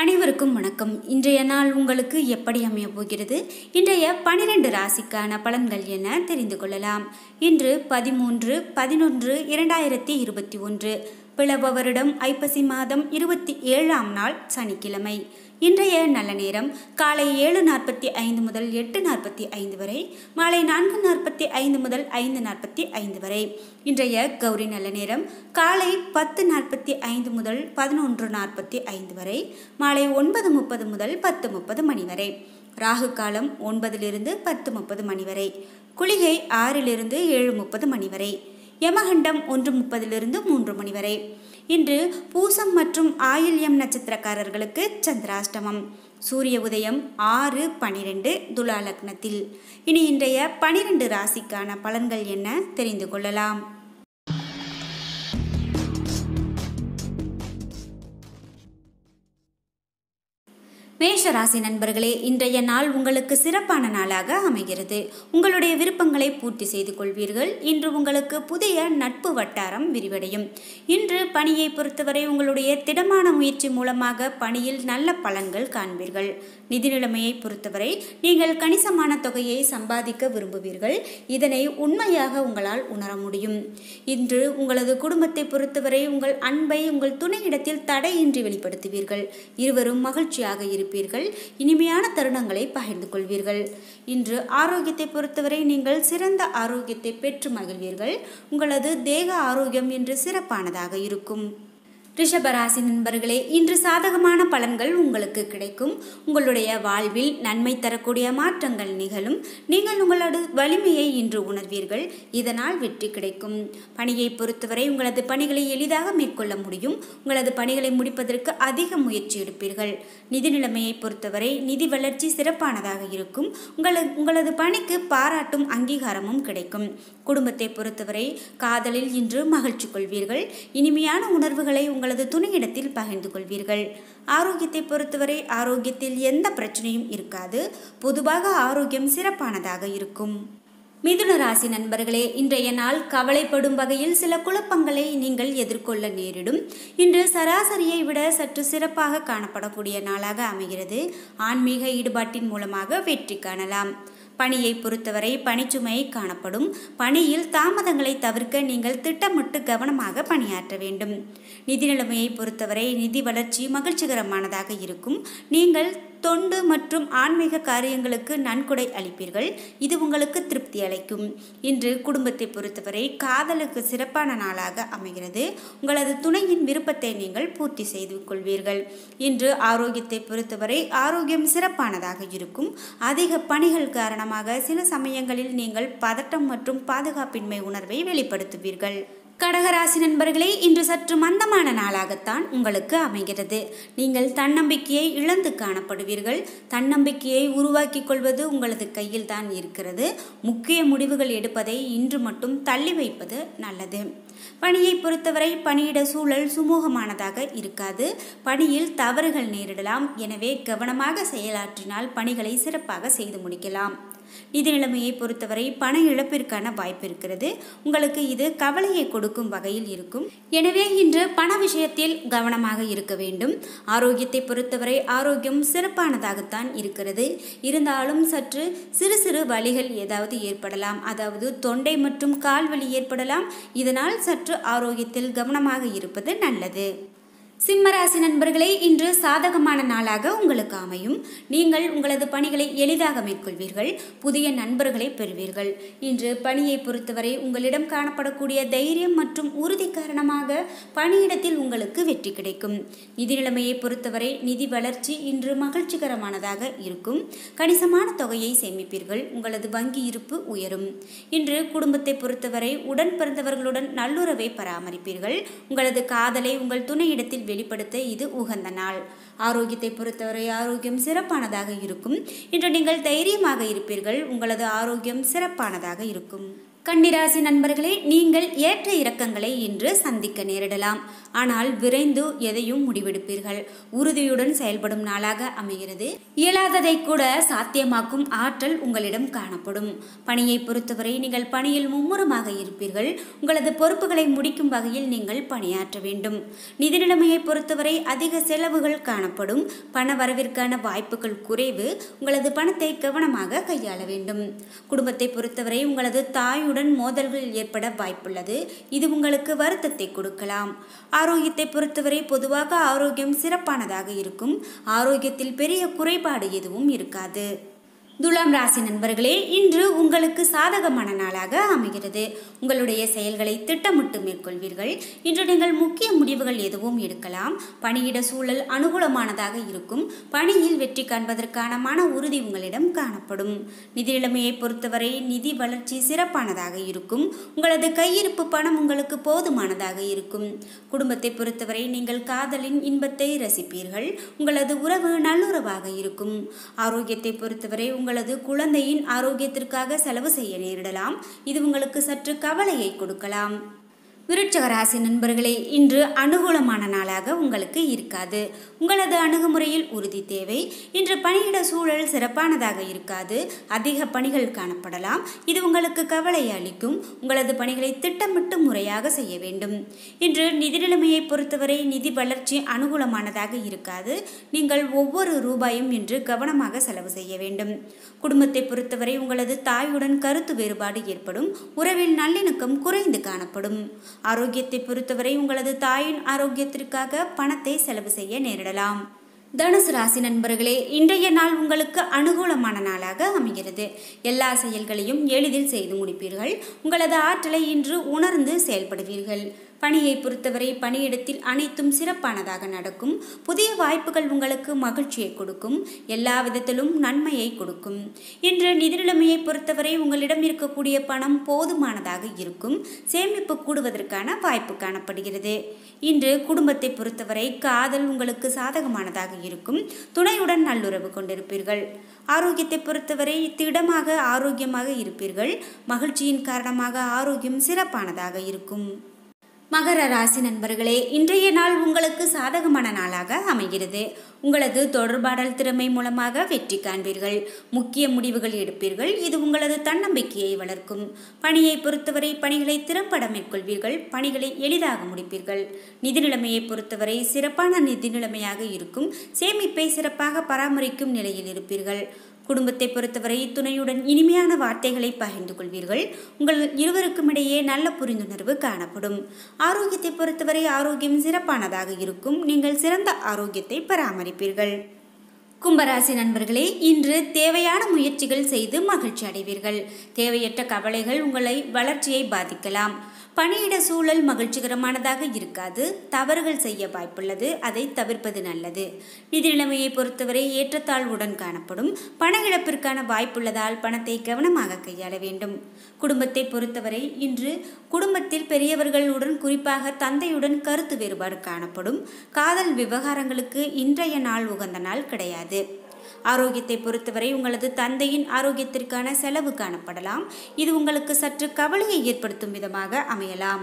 அனைவருக்கும் வணக்கம் இன்றைய நாள் உங்களுக்கு எப்படி அமையப் போகிறது இன்றைய பனிரெண்டு ராசிக்கான பலன்கள் என்ன தெரிந்து கொள்ளலாம் இன்று பதிமூன்று பதினொன்று இரண்டாயிரத்தி இருபத்தி ஒன்று பிளவ வருடம் ஐப்பசி மாதம் இருபத்தி ஏழாம் நாள் சனிக்கிழமை இன்றைய நல்ல நேரம் காலை ஏழு நாற்பத்தி ஐந்து முதல் எட்டு நாற்பத்தி ஐந்து வரை மாலை நான்கு நாற்பத்தி ஐந்து முதல் ஐந்து நாற்பத்தி ஐந்து வரை இன்றைய கௌரி நல்ல நேரம் காலை பத்து நாற்பத்தி ஐந்து முதல் பதினொன்று நாற்பத்தி ஐந்து வரை மாலை ஒன்பது முப்பது முதல் பத்து முப்பது மணி வரை ராகு காலம் ஒன்பதிலிருந்து பத்து முப்பது மணி வரை குளிகை ஆறிலிருந்து ஏழு முப்பது மணி வரை யமகண்டம் ஒன்று முப்பதிலிருந்து மூன்று மணி வரை இன்று பூசம் மற்றும் ஆயில்யம் நட்சத்திரக்காரர்களுக்கு சந்திராஷ்டமம் சூரிய உதயம் ஆறு பனிரெண்டு துலா லக்னத்தில் இனி இன்றைய பனிரெண்டு ராசிக்கான பலன்கள் என்ன தெரிந்து கொள்ளலாம் மேஷ ராசி நண்பர்களே இன்றைய நாள் உங்களுக்கு சிறப்பான நாளாக அமைகிறது உங்களுடைய விருப்பங்களை பூர்த்தி செய்து கொள்வீர்கள் இன்று உங்களுக்கு புதிய நட்பு வட்டாரம் விரிவடையும் இன்று பணியை பொறுத்தவரை உங்களுடைய திடமான முயற்சி மூலமாக பணியில் நல்ல பலன்கள் காண்பீர்கள் நிதி நிலைமையை பொறுத்தவரை நீங்கள் கணிசமான தொகையை சம்பாதிக்க விரும்புவீர்கள் இதனை உண்மையாக உங்களால் உணர முடியும் இன்று உங்களது குடும்பத்தை பொறுத்தவரை உங்கள் அன்பை உங்கள் துணையிடத்தில் தடையின்றி வெளிப்படுத்துவீர்கள் இருவரும் மகிழ்ச்சியாக இருப்பீர்கள் இனிமையான தருணங்களை பகிர்ந்து கொள்வீர்கள் இன்று ஆரோக்கியத்தை பொறுத்தவரை நீங்கள் சிறந்த ஆரோக்கியத்தை பெற்று மகிழ்வீர்கள் உங்களது தேக ஆரோக்கியம் இன்று சிறப்பானதாக இருக்கும் ரிஷபராசி நண்பர்களே இன்று சாதகமான பலன்கள் உங்களுக்கு கிடைக்கும் உங்களுடைய வாழ்வில் நன்மை தரக்கூடிய மாற்றங்கள் நிகழும் நீங்கள் உங்களது வலிமையை இன்று உணர்வீர்கள் இதனால் வெற்றி கிடைக்கும் பணியை பொறுத்தவரை உங்களது பணிகளை எளிதாக மேற்கொள்ள முடியும் உங்களது பணிகளை முடிப்பதற்கு அதிக முயற்சி எடுப்பீர்கள் நிதி நிலைமையை பொறுத்தவரை நிதி வளர்ச்சி சிறப்பானதாக இருக்கும் உங்களது உங்களது பணிக்கு பாராட்டும் அங்கீகாரமும் கிடைக்கும் குடும்பத்தை பொறுத்தவரை காதலில் இன்று மகிழ்ச்சி கொள்வீர்கள் இனிமையான உணர்வுகளை உங்களது துணையிடத்தில் பகிர்ந்து கொள்வீர்கள் ஆரோக்கியத்தை பொறுத்தவரை ஆரோக்கியத்தில் எந்த பிரச்சனையும் இருக்காது பொதுவாக ஆரோக்கியம் சிறப்பானதாக இருக்கும் மிதுன ராசி நண்பர்களே இன்றைய நாள் கவலைப்படும் வகையில் சில குழப்பங்களை நீங்கள் எதிர்கொள்ள நேரிடும் இன்று சராசரியை விட சற்று சிறப்பாக காணப்படக்கூடிய நாளாக அமைகிறது ஆன்மீக ஈடுபாட்டின் மூலமாக வெற்றி காணலாம் பணியை பொறுத்தவரை பணிச்சுமை காணப்படும் பணியில் தாமதங்களை தவிர்க்க நீங்கள் திட்டமிட்டு கவனமாக பணியாற்ற வேண்டும் நிதி நிலைமையை பொறுத்தவரை நிதி வளர்ச்சி மகிழ்ச்சிகரமானதாக இருக்கும் நீங்கள் தொண்டு மற்றும் ஆன்மீக காரியங்களுக்கு நன்கொடை அளிப்பீர்கள் இது உங்களுக்கு திருப்தி அளிக்கும் இன்று குடும்பத்தை பொறுத்தவரை காதலுக்கு சிறப்பான நாளாக அமைகிறது உங்களது துணையின் விருப்பத்தை நீங்கள் பூர்த்தி செய்து கொள்வீர்கள் இன்று ஆரோக்கியத்தை பொறுத்தவரை ஆரோக்கியம் சிறப்பானதாக இருக்கும் அதிக பணிகள் காரணமாக சில சமயங்களில் நீங்கள் பதட்டம் மற்றும் பாதுகாப்பின்மை உணர்வை வெளிப்படுத்துவீர்கள் கடகராசி நண்பர்களே இன்று சற்று மந்தமான நாளாகத்தான் உங்களுக்கு அமைகிறது நீங்கள் தன்னம்பிக்கையை இழந்து காணப்படுவீர்கள் தன்னம்பிக்கையை உருவாக்கி கொள்வது உங்களது கையில் தான் இருக்கிறது முக்கிய முடிவுகள் எடுப்பதை இன்று மட்டும் தள்ளி வைப்பது நல்லது பணியை பொறுத்தவரை பணியிட சூழல் சுமூகமானதாக இருக்காது பணியில் தவறுகள் நேரிடலாம் எனவே கவனமாக செயலாற்றினால் பணிகளை சிறப்பாக செய்து முடிக்கலாம் நிதி நிலைமையை பொறுத்தவரை பண இழப்பிற்கான வாய்ப்பு இருக்கிறது உங்களுக்கு இது கவலையை கொடுக்கும் வகையில் இருக்கும் எனவே இன்று பண விஷயத்தில் கவனமாக இருக்க வேண்டும் ஆரோக்கியத்தை பொறுத்தவரை ஆரோக்கியம் சிறப்பானதாகத்தான் இருக்கிறது இருந்தாலும் சற்று சிறு சிறு வலிகள் ஏதாவது ஏற்படலாம் அதாவது தொண்டை மற்றும் கால்வலி ஏற்படலாம் இதனால் சற்று ஆரோக்கியத்தில் கவனமாக இருப்பது நல்லது சிம்மராசி நண்பர்களே இன்று சாதகமான நாளாக உங்களுக்கு அமையும் நீங்கள் உங்களது பணிகளை எளிதாக மேற்கொள்வீர்கள் புதிய நண்பர்களை பெறுவீர்கள் இன்று பணியை பொறுத்தவரை உங்களிடம் காணப்படக்கூடிய தைரியம் மற்றும் உறுதி காரணமாக பணியிடத்தில் உங்களுக்கு வெற்றி கிடைக்கும் நிதி நிலைமையை பொறுத்தவரை நிதி வளர்ச்சி இன்று மகிழ்ச்சிகரமானதாக இருக்கும் கணிசமான தொகையை சேமிப்பீர்கள் உங்களது வங்கி இருப்பு உயரும் இன்று குடும்பத்தை பொறுத்தவரை உடன் பிறந்தவர்களுடன் நல்லுறவை பராமரிப்பீர்கள் உங்களது காதலை உங்கள் துணையிடத்தில் வெளிப்படுத்த இது உகந்த நாள் ஆரோக்கியத்தை பொறுத்தவரை ஆரோக்கியம் சிறப்பானதாக இருக்கும் இன்று நீங்கள் தைரியமாக இருப்பீர்கள் உங்களது ஆரோக்கியம் சிறப்பானதாக இருக்கும் கன்னிராசி நண்பர்களே நீங்கள் ஏற்ற இறக்கங்களை இன்று சந்திக்க நேரிடலாம் ஆனால் விரைந்து எதையும் முடிவெடுப்பீர்கள் உறுதியுடன் செயல்படும் நாளாக அமைகிறது இயலாததை கூட சாத்தியமாக்கும் ஆற்றல் உங்களிடம் காணப்படும் பணியை பொறுத்தவரை நீங்கள் பணியில் மும்முரமாக இருப்பீர்கள் உங்களது பொறுப்புகளை முடிக்கும் வகையில் நீங்கள் பணியாற்ற வேண்டும் நிதி நிலைமையை பொறுத்தவரை அதிக செலவுகள் காணப்படும் பண வரவிற்கான வாய்ப்புகள் குறைவு உங்களது பணத்தை கவனமாக கையாள வேண்டும் குடும்பத்தை பொறுத்தவரை உங்களது தாயுடன் உடன் மோதல்கள் ஏற்பட வாய்ப்புள்ளது இது உங்களுக்கு வருத்தத்தை கொடுக்கலாம் ஆரோக்கியத்தை பொறுத்தவரை பொதுவாக ஆரோக்கியம் சிறப்பானதாக இருக்கும் ஆரோக்கியத்தில் பெரிய குறைபாடு எதுவும் இருக்காது துலாம் ராசி நண்பர்களே இன்று உங்களுக்கு சாதகமான நாளாக அமைகிறது உங்களுடைய செயல்களை திட்டமிட்டு மேற்கொள்வீர்கள் இன்று நீங்கள் முக்கிய முடிவுகள் எதுவும் எடுக்கலாம் பணியிட சூழல் அனுகூலமானதாக இருக்கும் பணியில் வெற்றி காண்பதற்கான மன உறுதி உங்களிடம் காணப்படும் நிதி நிலைமையை பொறுத்தவரை நிதி வளர்ச்சி சிறப்பானதாக இருக்கும் உங்களது கையிருப்பு பணம் உங்களுக்கு போதுமானதாக இருக்கும் குடும்பத்தை பொறுத்தவரை நீங்கள் காதலின் இன்பத்தை ரசிப்பீர்கள் உங்களது உறவு நல்லுறவாக இருக்கும் ஆரோக்கியத்தை பொறுத்தவரை உங்களது குழந்தையின் ஆரோக்கியத்திற்காக செலவு செய்ய நேரிடலாம் இது உங்களுக்கு சற்று கவலையை கொடுக்கலாம் விருட்சக ராசி நண்பர்களே இன்று அனுகூலமான நாளாக உங்களுக்கு இருக்காது உங்களது அணுகுமுறையில் உறுதி தேவை இன்று பணியிட சூழல் சிறப்பானதாக இருக்காது அதிக பணிகள் காணப்படலாம் இது உங்களுக்கு கவலை அளிக்கும் உங்களது பணிகளை திட்டமிட்டு முறையாக செய்ய வேண்டும் இன்று நிதி நிலைமையை பொறுத்தவரை நிதி வளர்ச்சி அனுகூலமானதாக இருக்காது நீங்கள் ஒவ்வொரு ரூபாயும் இன்று கவனமாக செலவு செய்ய வேண்டும் குடும்பத்தை பொறுத்தவரை உங்களது தாயுடன் கருத்து வேறுபாடு ஏற்படும் உறவில் நல்லிணக்கம் குறைந்து காணப்படும் ஆரோக்கியத்தை பொறுத்தவரை உங்களது தாயின் ஆரோக்கியத்திற்காக பணத்தை செலவு செய்ய நேரிடலாம் தனுசு ராசி நண்பர்களே இன்றைய நாள் உங்களுக்கு அனுகூலமான நாளாக அமைகிறது எல்லா செயல்களையும் எளிதில் செய்து முடிப்பீர்கள் உங்களது ஆற்றலை இன்று உணர்ந்து செயல்படுவீர்கள் பணியை பொறுத்தவரை பணியிடத்தில் அனைத்தும் சிறப்பானதாக நடக்கும் புதிய வாய்ப்புகள் உங்களுக்கு மகிழ்ச்சியை கொடுக்கும் எல்லா விதத்திலும் நன்மையை கொடுக்கும் இன்று நிதி நிலைமையை பொறுத்தவரை உங்களிடம் இருக்கக்கூடிய பணம் போதுமானதாக இருக்கும் சேமிப்பு கூடுவதற்கான வாய்ப்பு காணப்படுகிறது இன்று குடும்பத்தை பொறுத்தவரை காதல் உங்களுக்கு சாதகமானதாக இருக்கும் துணையுடன் நல்லுறவு கொண்டிருப்பீர்கள் ஆரோக்கியத்தை பொறுத்தவரை திடமாக ஆரோக்கியமாக இருப்பீர்கள் மகிழ்ச்சியின் காரணமாக ஆரோக்கியம் சிறப்பானதாக இருக்கும் மகர ராசி நண்பர்களே இன்றைய நாள் உங்களுக்கு சாதகமான நாளாக அமைகிறது உங்களது தொடர்பாடல் திறமை மூலமாக வெற்றி காண்பீர்கள் முக்கிய முடிவுகள் எடுப்பீர்கள் இது உங்களது தன்னம்பிக்கையை வளர்க்கும் பணியை பொறுத்தவரை பணிகளை திறம்பட மேற்கொள்வீர்கள் பணிகளை எளிதாக முடிப்பீர்கள் நிதி நிலைமையை பொறுத்தவரை சிறப்பான நிதி நிலைமையாக இருக்கும் சேமிப்பை சிறப்பாக பராமரிக்கும் நிலையில் இருப்பீர்கள் குடும்பத்தை பொறுத்தவரை துணையுடன் இனிமையான வார்த்தைகளை பகிர்ந்து கொள்வீர்கள் உங்கள் இருவருக்கும் இடையே நல்ல புரிந்துணர்வு காணப்படும் ஆரோக்கியத்தை பொறுத்தவரை ஆரோக்கியம் சிறப்பானதாக இருக்கும் நீங்கள் சிறந்த ஆரோக்கியத்தை பராமரிப்பீர்கள் கும்பராசி நண்பர்களே இன்று தேவையான முயற்சிகள் செய்து மகிழ்ச்சி அடைவீர்கள் தேவையற்ற கவலைகள் உங்களை வளர்ச்சியை பாதிக்கலாம் பணியிட சூழல் மகிழ்ச்சிகரமானதாக இருக்காது தவறுகள் செய்ய வாய்ப்புள்ளது அதை தவிர்ப்பது நல்லது நிதி நிலைமையை பொறுத்தவரை ஏற்றத்தாழ்வுடன் காணப்படும் பண இழப்பிற்கான வாய்ப்புள்ளதால் பணத்தை கவனமாக கையாள வேண்டும் குடும்பத்தை பொறுத்தவரை இன்று குடும்பத்தில் பெரியவர்களுடன் குறிப்பாக தந்தையுடன் கருத்து வேறுபாடு காணப்படும் காதல் விவகாரங்களுக்கு இன்றைய நாள் உகந்த நாள் கிடையாது ஆரோக்கியத்தை பொறுத்தவரை உங்களது தந்தையின் ஆரோக்கியத்திற்கான செலவு காணப்படலாம் இது உங்களுக்கு சற்று கவலையை ஏற்படுத்தும் விதமாக அமையலாம்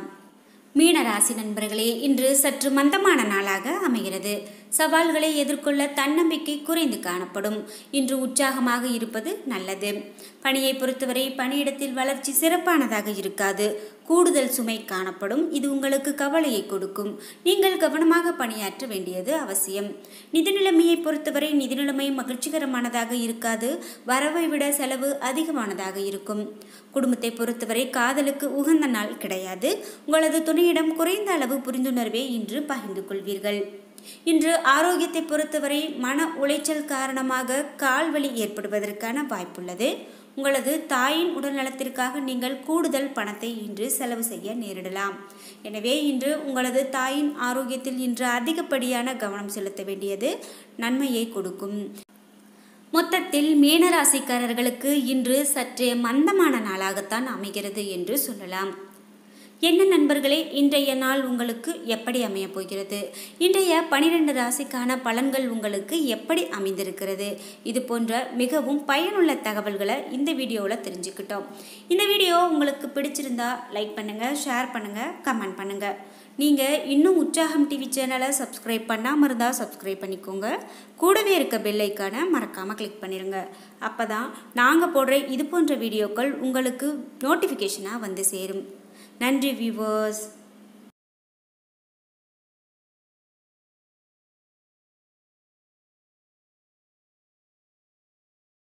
மீனராசி நண்பர்களே இன்று சற்று மந்தமான நாளாக அமைகிறது சவால்களை எதிர்கொள்ள தன்னம்பிக்கை குறைந்து காணப்படும் இன்று உற்சாகமாக இருப்பது நல்லது பணியை பொறுத்தவரை பணியிடத்தில் வளர்ச்சி சிறப்பானதாக இருக்காது கூடுதல் சுமை காணப்படும் இது உங்களுக்கு கவலையை கொடுக்கும் நீங்கள் கவனமாக பணியாற்ற வேண்டியது அவசியம் நிதி நிலைமையை பொறுத்தவரை நிதி நிலைமை மகிழ்ச்சிகரமானதாக இருக்காது வரவை விட செலவு அதிகமானதாக இருக்கும் குடும்பத்தை பொறுத்தவரை காதலுக்கு உகந்த நாள் கிடையாது உங்களது துணையிடம் குறைந்த அளவு புரிந்துணர்வை இன்று பகிர்ந்து கொள்வீர்கள் இன்று ஆரோக்கியத்தை பொறுத்தவரை மன உளைச்சல் காரணமாக கால்வலி ஏற்படுவதற்கான வாய்ப்புள்ளது உங்களது தாயின் உடல்நலத்திற்காக நீங்கள் கூடுதல் பணத்தை இன்று செலவு செய்ய நேரிடலாம் எனவே இன்று உங்களது தாயின் ஆரோக்கியத்தில் இன்று அதிகப்படியான கவனம் செலுத்த வேண்டியது நன்மையை கொடுக்கும் மொத்தத்தில் மீனராசிக்காரர்களுக்கு இன்று சற்றே மந்தமான நாளாகத்தான் அமைகிறது என்று சொல்லலாம் என்ன நண்பர்களே இன்றைய நாள் உங்களுக்கு எப்படி அமையப் போகிறது இன்றைய பனிரெண்டு ராசிக்கான பலன்கள் உங்களுக்கு எப்படி அமைந்திருக்கிறது இது போன்ற மிகவும் பயனுள்ள தகவல்களை இந்த வீடியோவில் தெரிஞ்சுக்கிட்டோம் இந்த வீடியோ உங்களுக்கு பிடிச்சிருந்தா லைக் பண்ணுங்கள் ஷேர் பண்ணுங்கள் கமெண்ட் பண்ணுங்கள் நீங்கள் இன்னும் உற்சாகம் டிவி சேனலை சப்ஸ்கிரைப் பண்ணாமல் இருந்தால் சப்ஸ்கிரைப் பண்ணிக்கோங்க கூடவே இருக்க பெல் ஐக்கானை மறக்காமல் கிளிக் பண்ணிடுங்க அப்போ தான் நாங்கள் போடுற இது போன்ற வீடியோக்கள் உங்களுக்கு நோட்டிஃபிகேஷனாக வந்து சேரும் நன்றி வியூவர்ஸ்